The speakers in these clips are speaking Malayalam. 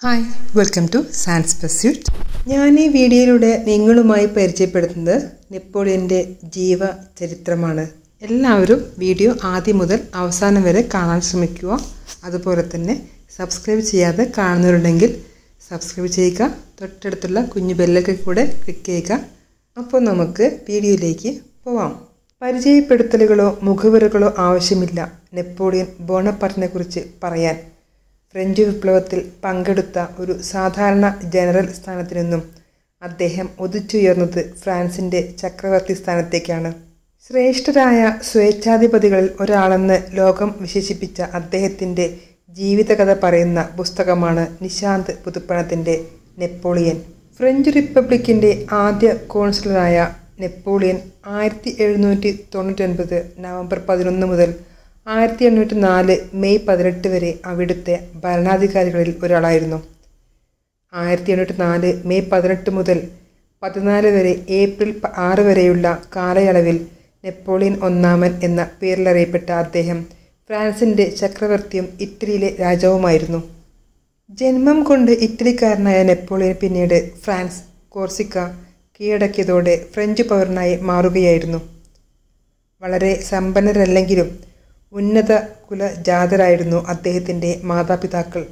hi welcome to science pursuit ഞാൻ ഈ വീഡിയോയിലൂടെ നിങ്ങളുമായി പരിചയപ്പെടുത്തുന്നത് നെപ്പോളിയൻ്റെ ജീവചരിത്രമാണ് എല്ലാവരും വീഡിയോ ആദ്യം മുതൽ അവസാനം വരെ കാണാൻ ശ്രമിക്കുക അതുപോലെ തന്നെ സബ്സ്ക്രൈബ് ചെയ്യാതെ കാണുന്നവരുണ്ടെങ്കിൽ സബ്സ്ക്രൈബ് ചെയ്യുക തൊട്ടടുത്തുള്ള കുഞ്ഞു ബെല്ലൊക്കെ കൂടെ ക്ലിക്ക് ചെയ്യുക അപ്പോൾ നമുക്ക് വീഡിയോയിലേക്ക് പോവാം പരിചയപ്പെടുത്തലുകളോ മുഖവുരകളോ ആവശ്യമില്ല നെപ്പോളിയൻ ബോണപ്പാർട്ടിനെ കുറിച്ച് പറയാൻ ഫ്രഞ്ച് വിപ്ലവത്തിൽ പങ്കെടുത്ത ഒരു സാധാരണ ജനറൽ സ്ഥാനത്തു നിന്നും അദ്ദേഹം ഉദിച്ചുയർന്നത് ഫ്രാൻസിൻ്റെ ചക്രവർത്തി സ്ഥാനത്തേക്കാണ് ശ്രേഷ്ഠരായ സ്വേച്ഛാധിപതികളിൽ ഒരാളെന്ന് ലോകം വിശേഷിപ്പിച്ച അദ്ദേഹത്തിൻ്റെ ജീവിതകഥ പറയുന്ന പുസ്തകമാണ് നിശാന്ത് പുതുപ്പണത്തിൻ്റെ നെപ്പോളിയൻ ഫ്രഞ്ച് റിപ്പബ്ലിക്കിൻ്റെ ആദ്യ കോൺസുലറായ നെപ്പോളിയൻ ആയിരത്തി എഴുന്നൂറ്റി തൊണ്ണൂറ്റൊൻപത് നവംബർ പതിനൊന്ന് മുതൽ ആയിരത്തി എണ്ണൂറ്റി നാല് മെയ് പതിനെട്ട് വരെ അവിടുത്തെ ഭരണാധികാരികളിൽ ഒരാളായിരുന്നു ആയിരത്തി എണ്ണൂറ്റി നാല് മെയ് പതിനെട്ട് മുതൽ പതിനാല് വരെ ഏപ്രിൽ ആറ് വരെയുള്ള കാലയളവിൽ നെപ്പോളിയൻ ഒന്നാമൻ എന്ന പേരിലറിയപ്പെട്ട അദ്ദേഹം ഫ്രാൻസിൻ്റെ ചക്രവർത്തിയും ഇറ്റലിയിലെ രാജാവുമായിരുന്നു ജന്മം കൊണ്ട് ഇറ്റലിക്കാരനായ നെപ്പോളിയൻ പിന്നീട് ഫ്രാൻസ് കോർസിക്ക കീഴടക്കിയതോടെ ഫ്രഞ്ച് പൗരനായി മാറുകയായിരുന്നു വളരെ സമ്പന്നരല്ലെങ്കിലും ഉന്നത കുലജാതരായിരുന്നു അദ്ദേഹത്തിൻ്റെ മാതാപിതാക്കൾ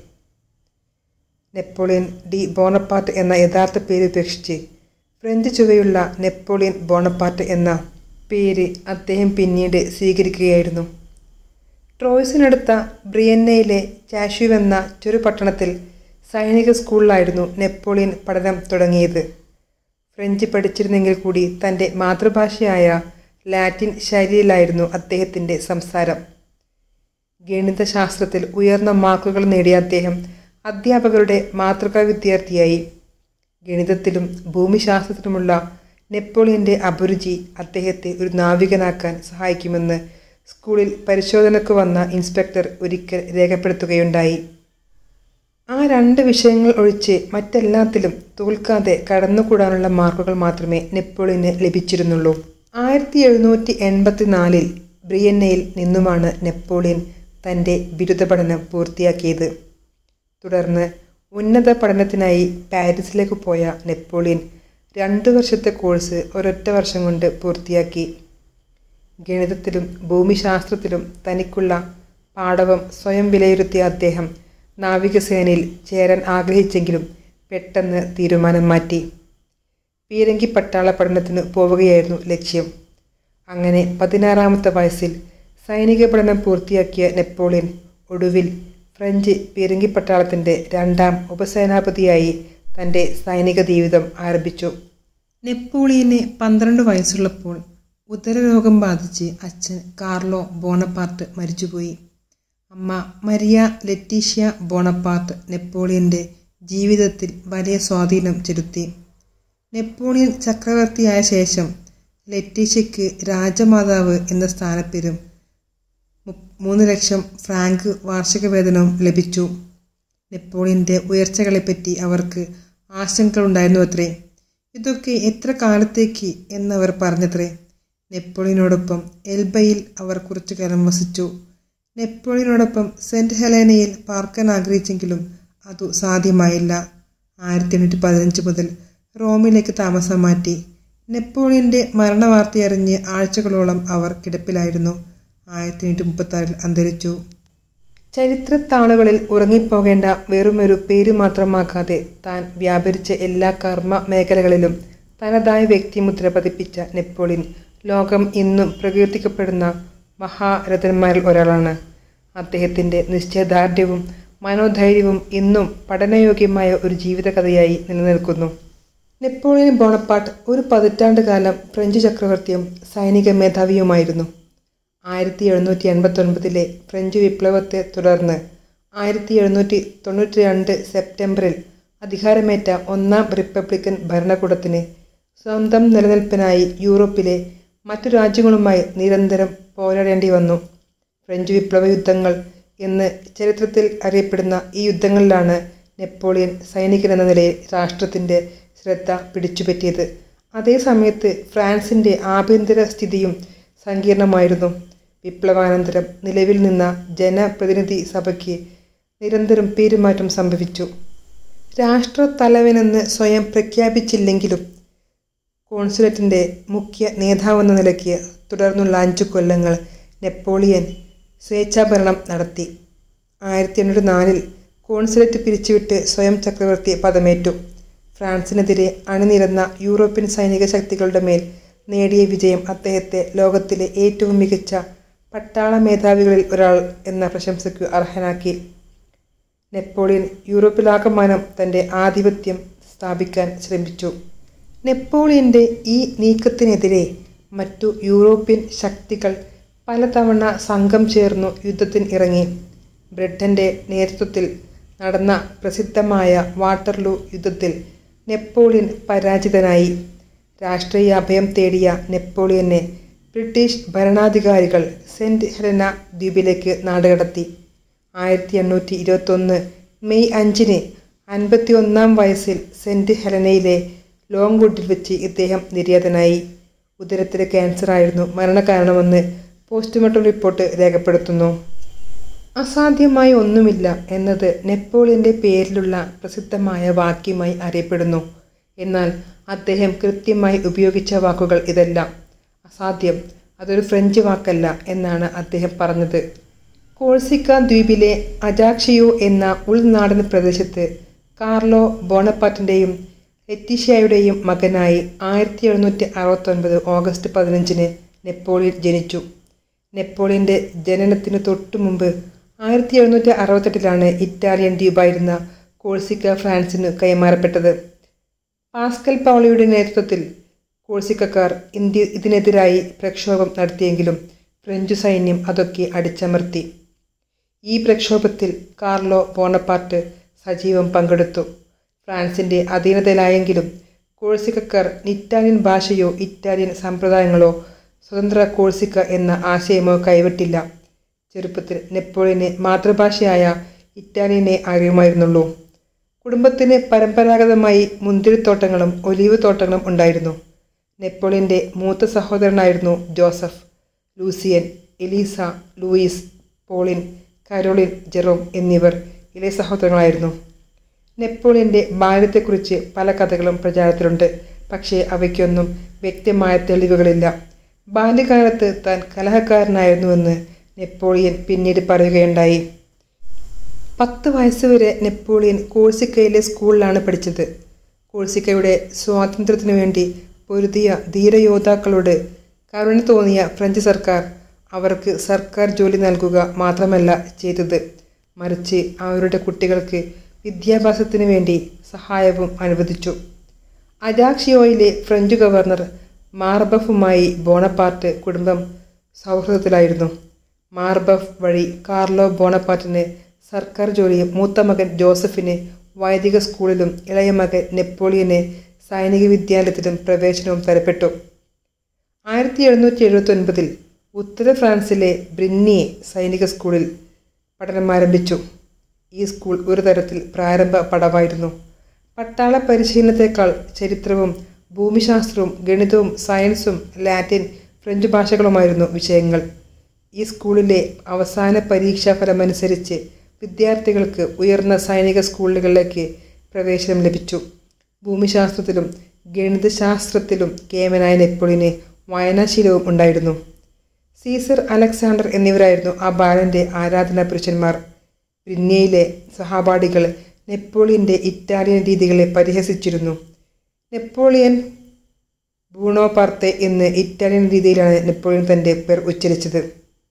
നെപ്പോളിയൻ ഡി ബോണപ്പാർട്ട് എന്ന യഥാർത്ഥ പേര് ഉപേക്ഷിച്ച് ഫ്രഞ്ച് ചുവയുള്ള നെപ്പോളിയൻ ബോണപ്പാർട്ട് എന്ന പേര് അദ്ദേഹം പിന്നീട് സ്വീകരിക്കുകയായിരുന്നു ട്രോയ്സിനടുത്ത ബ്രിയന്നയിലെ ചാഷ്യു എന്ന ചെറുപട്ടണത്തിൽ സൈനിക സ്കൂളിലായിരുന്നു നെപ്പോളിയൻ പഠനം തുടങ്ങിയത് ഫ്രഞ്ച് പഠിച്ചിരുന്നെങ്കിൽ കൂടി തൻ്റെ മാതൃഭാഷയായ ലാറ്റിൻ ശൈലിയിലായിരുന്നു അദ്ദേഹത്തിൻ്റെ സംസാരം ഗണിതശാസ്ത്രത്തിൽ ഉയർന്ന മാർക്കുകൾ നേടിയ അദ്ദേഹം അധ്യാപകരുടെ മാതൃകാ വിദ്യാർത്ഥിയായി ഗണിതത്തിലും ഭൂമിശാസ്ത്രത്തിലുമുള്ള നെപ്പോളിയൻ്റെ അഭിരുചി അദ്ദേഹത്തെ ഒരു നാവികനാക്കാൻ സഹായിക്കുമെന്ന് സ്കൂളിൽ പരിശോധനയ്ക്ക് വന്ന ഇൻസ്പെക്ടർ ഒരിക്കൽ രേഖപ്പെടുത്തുകയുണ്ടായി ആ രണ്ട് വിഷയങ്ങൾ ഒഴിച്ച് മറ്റെല്ലാത്തിലും തോൽക്കാതെ കടന്നുകൂടാനുള്ള മാർക്കുകൾ മാത്രമേ നെപ്പോളിയന് ലഭിച്ചിരുന്നുള്ളൂ ആയിരത്തി എഴുന്നൂറ്റി എൺപത്തിനാലിൽ ബ്രിയന്നയിൽ നിന്നുമാണ് നെപ്പോളിയൻ തൻ്റെ ബിരുദ പഠനം പൂർത്തിയാക്കിയത് തുടർന്ന് ഉന്നത പഠനത്തിനായി പാരീസിലേക്ക് പോയ നെപ്പോളിയൻ രണ്ടു വർഷത്തെ കോഴ്സ് ഒരൊറ്റ വർഷം കൊണ്ട് പൂർത്തിയാക്കി ഗണിതത്തിലും ഭൂമിശാസ്ത്രത്തിലും തനിക്കുള്ള പാഠവം സ്വയം വിലയിരുത്തിയ അദ്ദേഹം നാവികസേനയിൽ ചേരാൻ ആഗ്രഹിച്ചെങ്കിലും പെട്ടെന്ന് തീരുമാനം മാറ്റി പീരങ്കി പട്ടാള പഠനത്തിന് പോവുകയായിരുന്നു ലക്ഷ്യം അങ്ങനെ പതിനാറാമത്തെ വയസ്സിൽ സൈനിക പഠനം പൂർത്തിയാക്കിയ നെപ്പോളിയൻ ഒടുവിൽ ഫ്രഞ്ച് പീരങ്കി പട്ടാളത്തിൻ്റെ രണ്ടാം ഉപസേനാപതിയായി തൻ്റെ സൈനിക ജീവിതം ആരംഭിച്ചു നെപ്പോളിയന് പന്ത്രണ്ട് വയസ്സുള്ളപ്പോൾ ഉദരരോഗം ബാധിച്ച് അച്ഛൻ കാർലോ ബോണപ്പാർട്ട് മരിച്ചുപോയി അമ്മ മരിയ ലെറ്റീഷ്യ ബോണപ്പാർട്ട് നെപ്പോളിയൻ്റെ ജീവിതത്തിൽ വലിയ സ്വാധീനം ചെലുത്തി നെപ്പോളിയൻ ചക്രവർത്തിയായ ശേഷം ലെറ്റീഷ്യയ്ക്ക് രാജമാതാവ് എന്ന സ്ഥാനപ്പേരും മൂന്ന് ലക്ഷം ഫ്രാങ്ക് വാർഷിക വേതനവും ലഭിച്ചു നെപ്പോളിയൻ്റെ ഉയർച്ചകളെപ്പറ്റി അവർക്ക് ആശങ്കകളുണ്ടായിരുന്നു അത്രേ ഇതൊക്കെ എത്ര കാലത്തേക്ക് എന്നവർ പറഞ്ഞത്രേ നെപ്പോളിയനോടൊപ്പം എൽബയിൽ അവർ കുറച്ചു കാലം വസിച്ചു നെപ്പോളിയനോടൊപ്പം സെൻറ്റ് ഹെലേനയിൽ പാർക്കാൻ ആഗ്രഹിച്ചെങ്കിലും അതു സാധ്യമായില്ല ആയിരത്തി എണ്ണൂറ്റി പതിനഞ്ച് മുതൽ റോമിലേക്ക് താമസം മാറ്റി നെപ്പോളിയൻ്റെ മരണവാർത്തയറിഞ്ഞ് ആഴ്ചകളോളം അവർ കിടപ്പിലായിരുന്നു ആയിരത്തി എണ്ണൂറ്റി മുപ്പത്തി ആറിൽ അന്തരിച്ചു ചരിത്രത്താളുകളിൽ ഉറങ്ങിപ്പോകേണ്ട വെറുമൊരു പേര് മാത്രമാക്കാതെ താൻ വ്യാപരിച്ച എല്ലാ കർമ്മ മേഖലകളിലും തനതായ വ്യക്തിമുദ്ര പതിപ്പിച്ച നെപ്പോളിയൻ ലോകം ഇന്നും പ്രകീർത്തിക്കപ്പെടുന്ന മഹാരഥന്മാരിൽ ഒരാളാണ് അദ്ദേഹത്തിൻ്റെ നിശ്ചയദാർഢ്യവും മനോധൈര്യവും ഇന്നും പഠനയോഗ്യമായ ഒരു ജീവിതകഥയായി നിലനിൽക്കുന്നു നെപ്പോളിയൻ ബോണപ്പാട്ട് ഒരു പതിറ്റാണ്ട് കാലം ഫ്രഞ്ച് ചക്രവർത്തിയും സൈനിക മേധാവിയുമായിരുന്നു ആയിരത്തി എഴുന്നൂറ്റി എൺപത്തൊൻപതിലെ ഫ്രഞ്ച് വിപ്ലവത്തെ തുടർന്ന് ആയിരത്തി എഴുന്നൂറ്റി തൊണ്ണൂറ്റി രണ്ട് സെപ്റ്റംബറിൽ അധികാരമേറ്റ ഒന്നാം റിപ്പബ്ലിക്കൻ ഭരണകൂടത്തിന് സ്വന്തം നിലനിൽപ്പിനായി യൂറോപ്പിലെ മറ്റു രാജ്യങ്ങളുമായി നിരന്തരം പോരാടേണ്ടി വന്നു ഫ്രഞ്ച് വിപ്ലവ യുദ്ധങ്ങൾ എന്ന് ചരിത്രത്തിൽ അറിയപ്പെടുന്ന ഈ യുദ്ധങ്ങളിലാണ് നെപ്പോളിയൻ സൈനികൻ എന്ന നിലയിൽ രാഷ്ട്രത്തിൻ്റെ ശ്രദ്ധ പിടിച്ചുപറ്റിയത് അതേസമയത്ത് ഫ്രാൻസിൻ്റെ ആഭ്യന്തര സ്ഥിതിയും സങ്കീർണമായിരുന്നു വിപ്ലവാനന്തരം നിലവിൽ നിന്ന ജനപ്രതിനിധി സഭയ്ക്ക് നിരന്തരം പേരുമാറ്റം സംഭവിച്ചു രാഷ്ട്രത്തലവനെന്ന് സ്വയം പ്രഖ്യാപിച്ചില്ലെങ്കിലും കോൺസുലേറ്റിൻ്റെ മുഖ്യ നേതാവെന്ന നിലയ്ക്ക് തുടർന്നുള്ള അഞ്ചു കൊല്ലങ്ങൾ നെപ്പോളിയൻ സ്വേച്ഛാഭരണം നടത്തി ആയിരത്തി എണ്ണൂറ്റി നാലിൽ കോൺസുലേറ്റ് പിരിച്ചുവിട്ട് സ്വയം ചക്രവർത്തി പദമേറ്റു ഫ്രാൻസിനെതിരെ അണിനിരന്ന യൂറോപ്യൻ സൈനിക ശക്തികളുടെ മേൽ നേടിയ വിജയം അദ്ദേഹത്തെ ലോകത്തിലെ ഏറ്റവും മികച്ച പട്ടാള മേധാവികളിൽ ഒരാൾ എന്ന പ്രശംസയ്ക്ക് അർഹനാക്കി നെപ്പോളിയൻ യൂറോപ്പിലാകമാനം തൻ്റെ ആധിപത്യം സ്ഥാപിക്കാൻ ശ്രമിച്ചു നെപ്പോളിയൻ്റെ ഈ നീക്കത്തിനെതിരെ മറ്റു യൂറോപ്യൻ ശക്തികൾ പലതവണ സംഘം ചേർന്നു യുദ്ധത്തിന് ഇറങ്ങി ബ്രിട്ടൻ്റെ നേതൃത്വത്തിൽ നടന്ന പ്രസിദ്ധമായ വാട്ടർലൂ യുദ്ധത്തിൽ നെപ്പോളിയൻ പരാജിതനായി രാഷ്ട്രീയ അഭയം തേടിയ നെപ്പോളിയനെ ബ്രിട്ടീഷ് ഭരണാധികാരികൾ സെൻറ്റ് ഹെലന ദ്വീപിലേക്ക് നാടുകടത്തി ആയിരത്തി എണ്ണൂറ്റി ഇരുപത്തൊന്ന് മെയ് അഞ്ചിന് അൻപത്തി ഒന്നാം വയസ്സിൽ സെൻറ്റ് ഹെലനയിലെ ലോങ്വുഡിൽ വെച്ച് ഇദ്ദേഹം നിര്യാതനായി ഉദരത്തിലെ ക്യാൻസറായിരുന്നു മരണകാരണമെന്ന് പോസ്റ്റ്മോർട്ടം റിപ്പോർട്ട് രേഖപ്പെടുത്തുന്നു അസാധ്യമായി ഒന്നുമില്ല എന്നത് നെപ്പോളിയൻ്റെ പേരിലുള്ള പ്രസിദ്ധമായ വാക്യമായി അറിയപ്പെടുന്നു എന്നാൽ അദ്ദേഹം കൃത്യമായി ഉപയോഗിച്ച വാക്കുകൾ ഇതെല്ലാം അസാധ്യം അതൊരു ഫ്രഞ്ച് വാക്കല്ല എന്നാണ് അദ്ദേഹം പറഞ്ഞത് കോഴ്സിക്ക ദ്വീപിലെ അജാക്ഷിയോ എന്ന ഉൾനാടൻ പ്രദേശത്ത് കാർലോ ബോണപ്പാറ്റിൻ്റെയും ലെറ്റീഷ്യയുടെയും മകനായി ആയിരത്തി എഴുന്നൂറ്റി അറുപത്തൊൻപത് ഓഗസ്റ്റ് പതിനഞ്ചിന് നെപ്പോളിയൻ ജനിച്ചു നെപ്പോളിയൻ്റെ ജനനത്തിന് തൊട്ടു മുമ്പ് ആയിരത്തി എഴുന്നൂറ്റി അറുപത്തെട്ടിലാണ് ഇറ്റാലിയൻ ദ്വീപായിരുന്ന കോഴ്സിക്ക ഫ്രാൻസിന് കൈമാറപ്പെട്ടത് പാസ്കൽ പൗളിയുടെ നേതൃത്വത്തിൽ കോഴ്സിക്കക്കാർ ഇന്ത്യ ഇതിനെതിരായി പ്രക്ഷോഭം നടത്തിയെങ്കിലും ഫ്രഞ്ച് സൈന്യം അതൊക്കെ അടിച്ചമർത്തി ഈ പ്രക്ഷോഭത്തിൽ കാർലോ ബോണപ്പാർട്ട് സജീവം പങ്കെടുത്തു ഫ്രാൻസിൻ്റെ അധീനതയിലായെങ്കിലും കോഴ്സിക്കക്കാർ ഇറ്റാലിയൻ ഭാഷയോ ഇറ്റാലിയൻ സമ്പ്രദായങ്ങളോ സ്വതന്ത്ര കോഴ്സിക്ക എന്ന ആശയമോ കൈവിട്ടില്ല ചെറുപ്പത്തിൽ നെപ്പോളിയന് മാതൃഭാഷയായ ഇറ്റാലിയനെ അറിയുമായിരുന്നുള്ളൂ കുടുംബത്തിന് പരമ്പരാഗതമായി മുന്തിരിത്തോട്ടങ്ങളും ഒലീവ് തോട്ടങ്ങളും ഉണ്ടായിരുന്നു നെപ്പോളിയൻ്റെ മൂത്ത സഹോദരനായിരുന്നു Joseph Lucien Elisa Louis Pauline Caroline Jerome എന്നിവർ ഇളയ സഹോദരങ്ങളായിരുന്നു നെപ്പോളിയൻ്റെ ബാല്യത്തെക്കുറിച്ച് പല കഥകളും പ്രചാരത്തിലുണ്ട് പക്ഷേ അവയ്ക്കൊന്നും വ്യക്തമായ തെളിവുകളില്ല ബാല്യകാലത്ത് താൻ കലഹക്കാരനായിരുന്നുവെന്ന് നെപ്പോളിയൻ പിന്നീട് പറയുകയുണ്ടായി പത്ത് വയസ്സുവരെ നെപ്പോളിയൻ കോഴ്സിക്കയിലെ സ്കൂളിലാണ് പഠിച്ചത് കോഴ്സിക്കയുടെ സ്വാതന്ത്ര്യത്തിനു വേണ്ടി പൊരുതിയ ധീരയോദ്ധാക്കളോട് കരുണ തോന്നിയ ഫ്രഞ്ച് സർക്കാർ അവർക്ക് സർക്കാർ ജോലി നൽകുക മാത്രമല്ല ചെയ്തത് മറിച്ച് അവരുടെ കുട്ടികൾക്ക് വിദ്യാഭ്യാസത്തിനു വേണ്ടി സഹായവും അനുവദിച്ചു അജാക്ഷിയോയിലെ ഫ്രഞ്ച് ഗവർണർ മാർബഫുമായി ബോണപ്പാർട്ട് കുടുംബം സൗഹൃദത്തിലായിരുന്നു മാർബഫ് വഴി കാർലോ ബോണപ്പാർട്ടിന് സർക്കാർ ജോലിയും മൂത്ത മകൻ ജോസഫിന് വൈദിക സ്കൂളിലും ഇളയ മകൻ നെപ്പോളിയന് സൈനിക വിദ്യാലയത്തിലും പ്രവേശനവും തരപ്പെട്ടു ആയിരത്തി എഴുന്നൂറ്റി എഴുപത്തി ഒൻപതിൽ ഉത്തര ഫ്രാൻസിലെ ബ്രിന്നിയെ സൈനിക സ്കൂളിൽ പഠനം ആരംഭിച്ചു ഈ സ്കൂൾ ഒരു തരത്തിൽ പ്രാരംഭ പടവായിരുന്നു പട്ടാള പരിശീലനത്തെക്കാൾ ചരിത്രവും ഭൂമിശാസ്ത്രവും ഗണിതവും സയൻസും ലാറ്റിൻ ഫ്രഞ്ച് ഭാഷകളുമായിരുന്നു വിഷയങ്ങൾ ഈ സ്കൂളിലെ അവസാന പരീക്ഷാ ഫലമനുസരിച്ച് വിദ്യാർത്ഥികൾക്ക് ഉയർന്ന സൈനിക സ്കൂളുകളിലേക്ക് പ്രവേശനം ലഭിച്ചു ഭൂമിശാസ്ത്രത്തിലും ഗണിതശാസ്ത്രത്തിലും കേമനായ നെപ്പോളിയന് വായനാശീലവും ഉണ്ടായിരുന്നു സീസർ അലക്സാണ്ടർ എന്നിവരായിരുന്നു ആ ബാലൻ്റെ ആരാധനാ പുരുഷന്മാർ ബ്രിന്നയിലെ സഹപാഠികൾ നെപ്പോളിയൻ്റെ ഇറ്റാലിയൻ രീതികളെ പരിഹസിച്ചിരുന്നു നെപ്പോളിയൻ ബൂണോപാർത്തെ എന്ന് ഇറ്റാലിയൻ രീതിയിലാണ് നെപ്പോളിയൻ തൻ്റെ പേർ ഉച്ചരിച്ചത്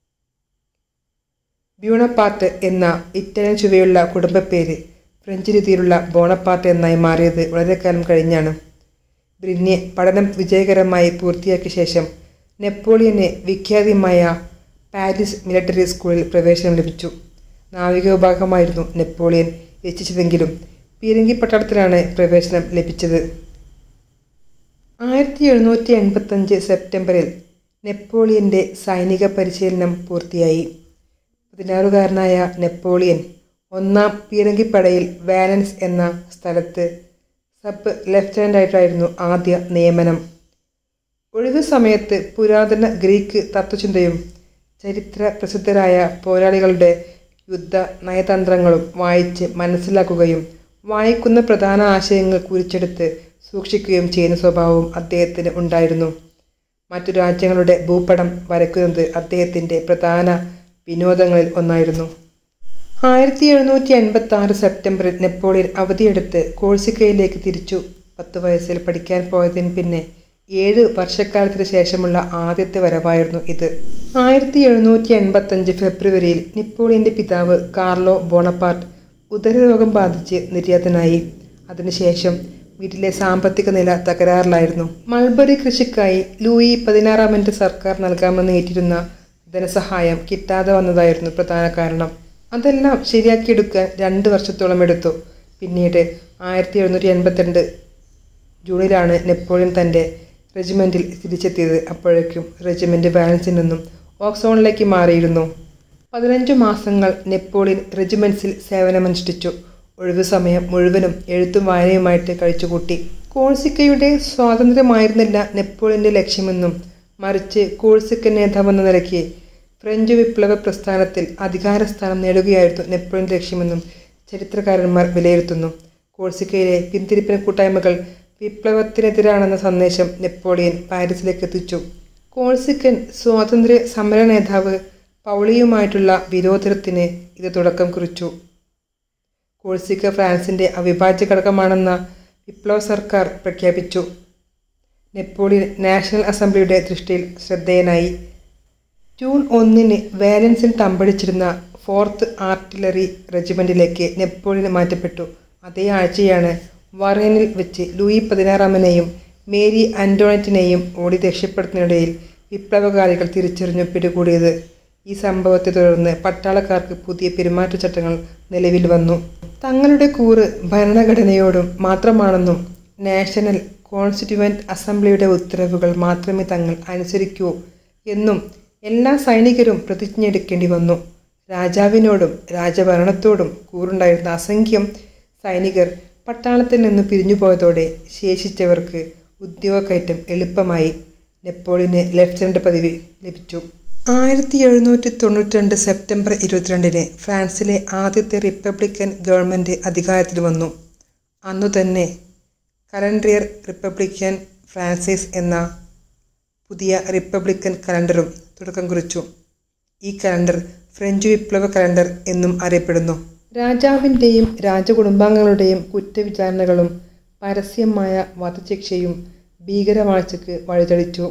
ബ്യൂണപ്പാർട്ട് എന്ന ഇറ്റാലിയൻ ചുവയുള്ള കുടുംബപ്പേര് ഫ്രഞ്ച് രീതിയിലുള്ള ബോണപ്പാർട്ട് എന്നായി മാറിയത് വളരെ കാലം കഴിഞ്ഞാണ് ബ്രിന്യെ പഠനം വിജയകരമായി പൂർത്തിയാക്കിയ ശേഷം നെപ്പോളിയന് വിഖ്യാതമായ പാരീസ് മിലിറ്ററി സ്കൂളിൽ പ്രവേശനം ലഭിച്ചു നാവിക വിഭാഗമായിരുന്നു നെപ്പോളിയൻ രചിച്ചതെങ്കിലും പീരങ്കി പട്ടാളത്തിലാണ് പ്രവേശനം ലഭിച്ചത് ആയിരത്തി എഴുന്നൂറ്റി എൺപത്തഞ്ച് സെപ്റ്റംബറിൽ നെപ്പോളിയൻ്റെ സൈനിക പരിശീലനം പൂർത്തിയായി പതിനാറുകാരനായ നെപ്പോളിയൻ ഒന്നാം പീരങ്കിപ്പടയിൽ വാലൻസ് എന്ന സ്ഥലത്ത് സബ് ലെഫ്റ്റനൻ്റായിട്ടായിരുന്നു ആദ്യ നിയമനം ഒഴിവു സമയത്ത് പുരാതന ഗ്രീക്ക് തത്വചിന്തയും ചരിത്ര പ്രസിദ്ധരായ പോരാളികളുടെ യുദ്ധ നയതന്ത്രങ്ങളും വായിച്ച് മനസ്സിലാക്കുകയും വായിക്കുന്ന പ്രധാന ആശയങ്ങൾ കുറിച്ചെടുത്ത് സൂക്ഷിക്കുകയും ചെയ്യുന്ന സ്വഭാവവും അദ്ദേഹത്തിന് ഉണ്ടായിരുന്നു മറ്റു രാജ്യങ്ങളുടെ ഭൂപടം വരയ്ക്കുന്നത് അദ്ദേഹത്തിൻ്റെ പ്രധാന വിനോദങ്ങളിൽ ഒന്നായിരുന്നു ആയിരത്തി എഴുന്നൂറ്റി എൺപത്തി ആറ് സെപ്റ്റംബറിൽ നെപ്പോളിയൻ അവധിയെടുത്ത് കോഴ്സിക്കയിലേക്ക് തിരിച്ചു പത്ത് വയസ്സിൽ പഠിക്കാൻ പോയതിന് പിന്നെ ഏഴ് വർഷക്കാലത്തിന് ശേഷമുള്ള ആദ്യത്തെ വരവായിരുന്നു ഇത് ആയിരത്തി എഴുന്നൂറ്റി എൺപത്തഞ്ച് ഫെബ്രുവരിയിൽ നെപ്പോളിയൻ്റെ പിതാവ് കാർലോ ബോണപ്പാർട്ട് ഉദരരോഗം ബാധിച്ച് നിര്യാതനായി അതിനുശേഷം വീട്ടിലെ സാമ്പത്തിക നില തകരാറിലായിരുന്നു മൾബറി കൃഷിക്കായി ലൂയി പതിനാറാമൻ്റെ സർക്കാർ നൽകാമെന്ന് ഏറ്റിരുന്ന ധനസഹായം കിട്ടാതെ വന്നതായിരുന്നു പ്രധാന കാരണം അതെല്ലാം ശരിയാക്കിയെടുക്കാൻ രണ്ട് വർഷത്തോളം എടുത്തു പിന്നീട് ആയിരത്തി എഴുന്നൂറ്റി എൺപത്തിരണ്ട് ജൂണിലാണ് നെപ്പോളിയൻ തൻ്റെ റെജിമെൻറ്റിൽ തിരിച്ചെത്തിയത് അപ്പോഴേക്കും റെജിമെൻറ്റ് വാലൻസിൽ നിന്നും ഓക്സോണിലേക്ക് മാറിയിരുന്നു പതിനഞ്ചു മാസങ്ങൾ നെപ്പോളിയൻ റെജിമെൻസിൽ സേവനമനുഷ്ഠിച്ചു ഒഴിവു സമയം മുഴുവനും എഴുത്തും വായനയുമായിട്ട് കഴിച്ചുകൂട്ടി കോഴ്സിക്കയുടെ സ്വാതന്ത്ര്യമായിരുന്നില്ല നെപ്പോളിയൻ്റെ ലക്ഷ്യമെന്നും മറിച്ച് കോഴ്സിക്കൻ നേതാവെന്ന നിലയ്ക്ക് ഫ്രഞ്ച് വിപ്ലവ പ്രസ്ഥാനത്തിൽ അധികാരസ്ഥാനം നേടുകയായിരുന്നു നെപ്പോളിയൻ ലക്ഷ്യമെന്നും ചരിത്രകാരന്മാർ വിലയിരുത്തുന്നു കോഴ്സിക്കയിലെ പിന്തിരിപ്പിന് കൂട്ടായ്മകൾ വിപ്ലവത്തിനെതിരാണെന്ന സന്ദേശം നെപ്പോളിയൻ പാരീസിലേക്ക് എത്തിച്ചു കോഴ്സിക്കൻ സ്വാതന്ത്ര്യ സമര നേതാവ് പൗളിയുമായിട്ടുള്ള വിരോധത്തിന് ഇത് തുടക്കം കുറിച്ചു കോഴ്സിക്ക ഫ്രാൻസിൻ്റെ അവിഭാജ്യ ഘടകമാണെന്ന വിപ്ലവ സർക്കാർ പ്രഖ്യാപിച്ചു നെപ്പോളിയൻ നാഷണൽ അസംബ്ലിയുടെ ദൃഷ്ടിയിൽ ശ്രദ്ധേയനായി ജൂൺ ഒന്നിന് വാലൻസിൽ തമ്പടിച്ചിരുന്ന ഫോർത്ത് ആർട്ടിലറി റെജിമെൻറ്റിലേക്ക് നെപ്പോളിയൻ മാറ്റപ്പെട്ടു അതേ ആഴ്ചയാണ് വറേനിൽ വെച്ച് ലൂയി പതിനാറാമനെയും മേരി ആൻറ്റോണറ്റിനെയും ഓടി രക്ഷപ്പെടുത്തുന്നതിനിടയിൽ വിപ്ലവകാരികൾ തിരിച്ചറിഞ്ഞു പിടികൂടിയത് ഈ സംഭവത്തെ തുടർന്ന് പട്ടാളക്കാർക്ക് പുതിയ പെരുമാറ്റച്ചട്ടങ്ങൾ നിലവിൽ വന്നു തങ്ങളുടെ കൂറ് ഭരണഘടനയോടും മാത്രമാണെന്നും നാഷണൽ കോൺസ്റ്റിറ്റ്യൂവൻറ്റ് അസംബ്ലിയുടെ ഉത്തരവുകൾ മാത്രമേ തങ്ങൾ അനുസരിക്കൂ എന്നും എല്ലാ സൈനികരും പ്രതിജ്ഞയെടുക്കേണ്ടി വന്നു രാജാവിനോടും രാജഭരണത്തോടും കൂറുണ്ടായിരുന്ന അസംഖ്യം സൈനികർ പട്ടാളത്തിൽ നിന്ന് പിരിഞ്ഞുപോയതോടെ ശേഷിച്ചവർക്ക് ഉദ്യോഗക്കയറ്റം എളുപ്പമായി നെപ്പോളിയന് ലഫ്റ്റനന്റ് പദവി ലഭിച്ചു ആയിരത്തി എഴുന്നൂറ്റി തൊണ്ണൂറ്റി രണ്ട് സെപ്റ്റംബർ ഇരുപത്തിരണ്ടിന് ഫ്രാൻസിലെ ആദ്യത്തെ റിപ്പബ്ലിക്കൻ ഗവൺമെൻറ് അധികാരത്തിൽ വന്നു അന്നു തന്നെ കലണ്ടറിയർ റിപ്പബ്ലിക്കൻ ഫ്രാൻസിസ് എന്ന പുതിയ റിപ്പബ്ലിക്കൻ കലണ്ടറും തുടക്കം കുറിച്ചു ഈ കലണ്ടർ ഫ്രഞ്ച് വിപ്ലവ കലണ്ടർ എന്നും അറിയപ്പെടുന്നു രാജാവിൻ്റെയും രാജകുടുംബാംഗങ്ങളുടെയും കുറ്റവിചാരണകളും പരസ്യമായ വധശിക്ഷയും ഭീകരവാഴ്ചയ്ക്ക് വഴിതെളിച്ചു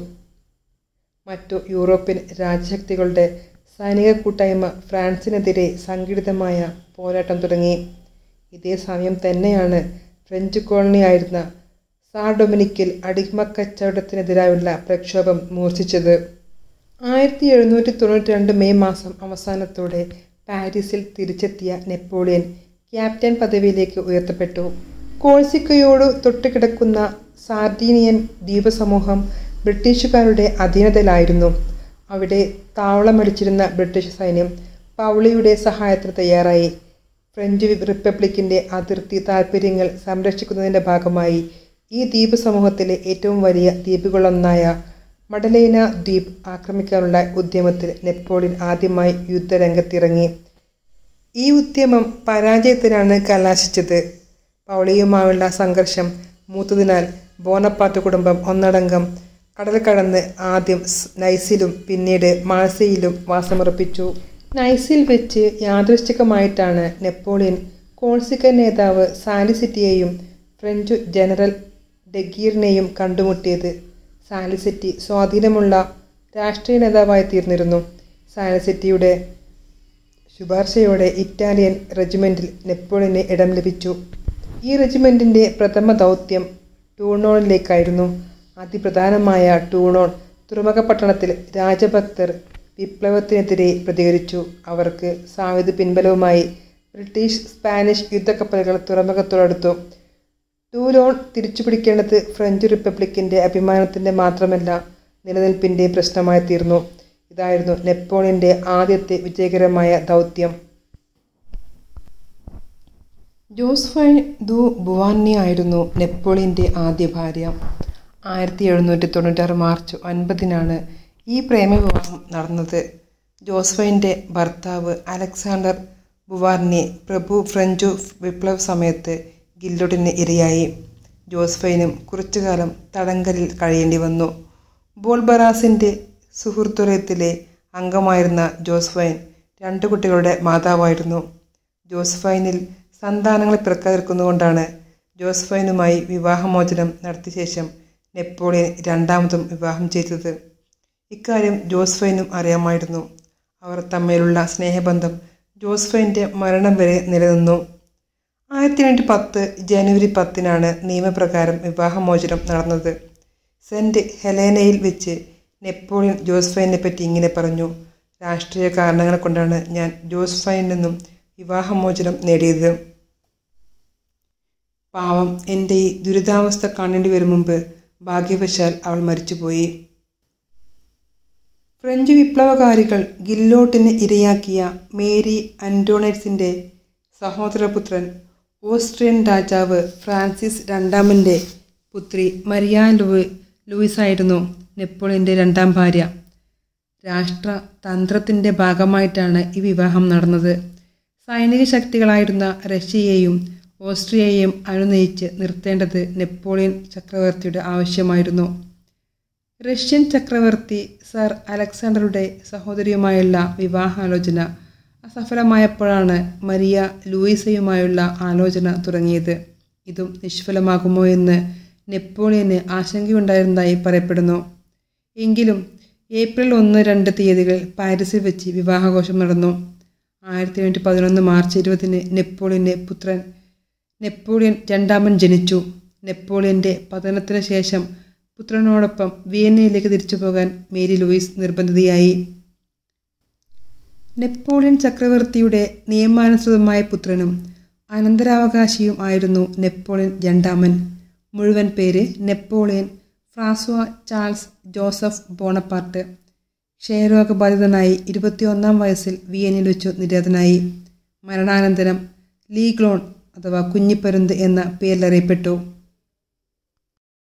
മറ്റു യൂറോപ്യൻ രാജ്യശക്തികളുടെ സൈനിക കൂട്ടായ്മ ഫ്രാൻസിനെതിരെ സംഘടിതമായ പോരാട്ടം തുടങ്ങി ഇതേ സമയം തന്നെയാണ് ഫ്രഞ്ച് കോളനിയായിരുന്ന സാർ ഡൊമിനിക്കിൽ അടിമക്കച്ചവടത്തിനെതിരായുള്ള പ്രക്ഷോഭം മൂർച്ഛിച്ചത് ആയിരത്തി എഴുന്നൂറ്റി തൊണ്ണൂറ്റി രണ്ട് മെയ് മാസം അവസാനത്തോടെ പാരീസിൽ തിരിച്ചെത്തിയ നെപ്പോളിയൻ ക്യാപ്റ്റൻ പദവിയിലേക്ക് ഉയർത്തപ്പെട്ടു കോഴ്സിക്കയോട് തൊട്ടുകിടക്കുന്ന സാർഡീനിയൻ ദ്വീപസമൂഹം ബ്രിട്ടീഷുകാരുടെ അധീനതയിലായിരുന്നു അവിടെ താവളമടിച്ചിരുന്ന ബ്രിട്ടീഷ് സൈന്യം പൗളിയുടെ സഹായത്തിന് തയ്യാറായി ഫ്രഞ്ച് റിപ്പബ്ലിക്കിൻ്റെ അതിർത്തി താൽപ്പര്യങ്ങൾ സംരക്ഷിക്കുന്നതിൻ്റെ ഭാഗമായി ഈ ദ്വീപ് സമൂഹത്തിലെ ഏറ്റവും വലിയ ദ്വീപുകളൊന്നായ മഡലേന ദ്വീപ് ആക്രമിക്കാനുള്ള ഉദ്യമത്തിൽ നെപ്പോളിയൻ ആദ്യമായി യുദ്ധരംഗത്തിറങ്ങി ഈ ഉദ്യമം പരാജയത്തിനാണ് കലാശിച്ചത് പൗളിയുമായുള്ള സംഘർഷം മൂത്തതിനാൽ ബോണപ്പാട്ട് കുടുംബം ഒന്നടങ്കം കടൽ കടന്ന് ആദ്യം നൈസിലും പിന്നീട് മാഴ്സയിലും വാസമുറപ്പിച്ചു നൈസിൽ വെച്ച് യാദൃശ്ചികമായിട്ടാണ് നെപ്പോളിയൻ കോൺസിക്കൻ നേതാവ് സാലിസിറ്റിയെയും ഫ്രഞ്ച് ജനറൽ ഡെഗീറിനെയും കണ്ടുമുട്ടിയത് സാലിസിറ്റി സ്വാധീനമുള്ള രാഷ്ട്രീയ നേതാവായി തീർന്നിരുന്നു സാലിസിറ്റിയുടെ ശുപാർശയോടെ ഇറ്റാലിയൻ റെജിമെൻറ്റിൽ നെപ്പോളിയന് ഇടം ലഭിച്ചു ഈ റെജിമെൻറ്റിൻ്റെ പ്രഥമ ദൗത്യം ടൂണോണിലേക്കായിരുന്നു അതിപ്രധാനമായ ടൂണോൺ തുറമുഖ പട്ടണത്തിൽ രാജഭക്തർ വിപ്ലവത്തിനെതിരെ പ്രതികരിച്ചു അവർക്ക് സായുധ പിൻബലവുമായി ബ്രിട്ടീഷ് സ്പാനിഷ് യുദ്ധക്കപ്പലുകൾ തുറമുഖത്തോടടുത്തു ടൂലോൺ തിരിച്ചുപിടിക്കേണ്ടത് ഫ്രഞ്ച് റിപ്പബ്ലിക്കിൻ്റെ അഭിമാനത്തിൻ്റെ മാത്രമല്ല നിലനിൽപ്പിൻ്റെ പ്രശ്നമായി തീർന്നു ഇതായിരുന്നു നെപ്പോളിയൻ്റെ ആദ്യത്തെ വിജയകരമായ ദൗത്യം ജോസ്ഫൈൻ ദു ബുവാന്നി ആയിരുന്നു നെപ്പോളിയൻ്റെ ആദ്യ ഭാര്യ ആയിരത്തി എഴുന്നൂറ്റി തൊണ്ണൂറ്റാറ് മാർച്ച് ഒൻപതിനാണ് ഈ പ്രേമവിവാഹം നടന്നത് ജോസ്ഫൈൻ്റെ ഭർത്താവ് അലക്സാണ്ടർ ബുവാർണി പ്രഭു ഫ്രഞ്ചു വിപ്ലവ സമയത്ത് ഗില്ലോട്ടിന് ഇരയായി ജോസ്ഫൈനും കുറച്ചുകാലം തടങ്കലിൽ കഴിയേണ്ടി വന്നു ബോൾബറാസിൻ്റെ സുഹൃത്തുലയത്തിലെ അംഗമായിരുന്ന ജോസ്ഫൈൻ രണ്ടു കുട്ടികളുടെ മാതാവായിരുന്നു ജോസ്ഫൈനിൽ സന്താനങ്ങളെ പിറക്കാതിരിക്കുന്നതുകൊണ്ടാണ് ജോസ്ഫൈനുമായി വിവാഹമോചനം നടത്തിയ ശേഷം നെപ്പോളിയൻ രണ്ടാമതും വിവാഹം ചെയ്തത് ഇക്കാര്യം ജോസ്ഫൈനും അറിയാമായിരുന്നു അവർ തമ്മിലുള്ള സ്നേഹബന്ധം ജോസ്ഫൈൻ്റെ മരണം വരെ നിലനിന്നു ആയിരത്തി എണ്ണൂറ്റി പത്ത് ജനുവരി പത്തിനാണ് നിയമപ്രകാരം വിവാഹമോചനം നടന്നത് സെൻറ്റ് ഹെലേനയിൽ വെച്ച് നെപ്പോളിയൻ ജോസ്ഫൈനെ പറ്റി ഇങ്ങനെ പറഞ്ഞു രാഷ്ട്രീയ കാരണങ്ങൾ കൊണ്ടാണ് ഞാൻ ജോസ്ഫൈനിൽ നിന്നും വിവാഹമോചനം നേടിയത് പാവം എൻ്റെ ഈ ദുരിതാവസ്ഥ കാണേണ്ടി വരും മുമ്പ് ഭാഗ്യവശാൽ അവൾ മരിച്ചുപോയി ഫ്രഞ്ച് വിപ്ലവകാരികൾ ഗില്ലോട്ടിന് ഇരയാക്കിയ മേരി അന്റോണറ്റ്സിൻ്റെ സഹോദരപുത്രൻ ഓസ്ട്രിയൻ രാജാവ് ഫ്രാൻസിസ് രണ്ടാമൻ്റെ പുത്രി മരിയ ലൂയി ലൂയിസായിരുന്നു നെപ്പോളിയൻ്റെ രണ്ടാം ഭാര്യ രാഷ്ട്ര തന്ത്രത്തിൻ്റെ ഭാഗമായിട്ടാണ് ഈ വിവാഹം നടന്നത് സൈനിക ശക്തികളായിരുന്ന റഷ്യയെയും ഓസ്ട്രിയയെയും അനുനയിച്ച് നിർത്തേണ്ടത് നെപ്പോളിയൻ ചക്രവർത്തിയുടെ ആവശ്യമായിരുന്നു റഷ്യൻ ചക്രവർത്തി സർ അലക്സാണ്ടറുടെ സഹോദരിയുമായുള്ള വിവാഹാലോചന അസഫലമായപ്പോഴാണ് മരിയ ലൂയിസയുമായുള്ള ആലോചന തുടങ്ങിയത് ഇതും നിഷ്ഫലമാകുമോ എന്ന് നെപ്പോളിയന് ആശങ്കയുണ്ടായിരുന്നതായി പറയപ്പെടുന്നു എങ്കിലും ഏപ്രിൽ ഒന്ന് രണ്ട് തീയതികൾ പാരീസിൽ വെച്ച് വിവാഹഘോഷം നടന്നു ആയിരത്തി എണ്ണൂറ്റി പതിനൊന്ന് മാർച്ച് ഇരുപതിന് നെപ്പോളിയൻ്റെ പുത്രൻ നെപ്പോളിയൻ രണ്ടാമൻ ജനിച്ചു നെപ്പോളിയൻ്റെ പതനത്തിന് ശേഷം പുത്രനോടൊപ്പം വിയന്നയിലേക്ക് തിരിച്ചു പോകാൻ മേരി ലൂയിസ് നിർബന്ധിതയായി നെപ്പോളിയൻ ചക്രവർത്തിയുടെ നിയമാനുസൃതമായ പുത്രനും അനന്തരാവകാശിയും ആയിരുന്നു നെപ്പോളിയൻ രണ്ടാമൻ മുഴുവൻ പേര് Napoleon Francois Charles Joseph Bonaparte ക്ഷയരോഗബാധിതനായി ഇരുപത്തിയൊന്നാം വയസ്സിൽ വിയനിൽ വെച്ചു നിര്യാതനായി മരണാനന്തരം ലീഗ്ലോൺ അഥവാ കുഞ്ഞിപ്പരുന്ത് എന്ന പേരിലറിയപ്പെട്ടു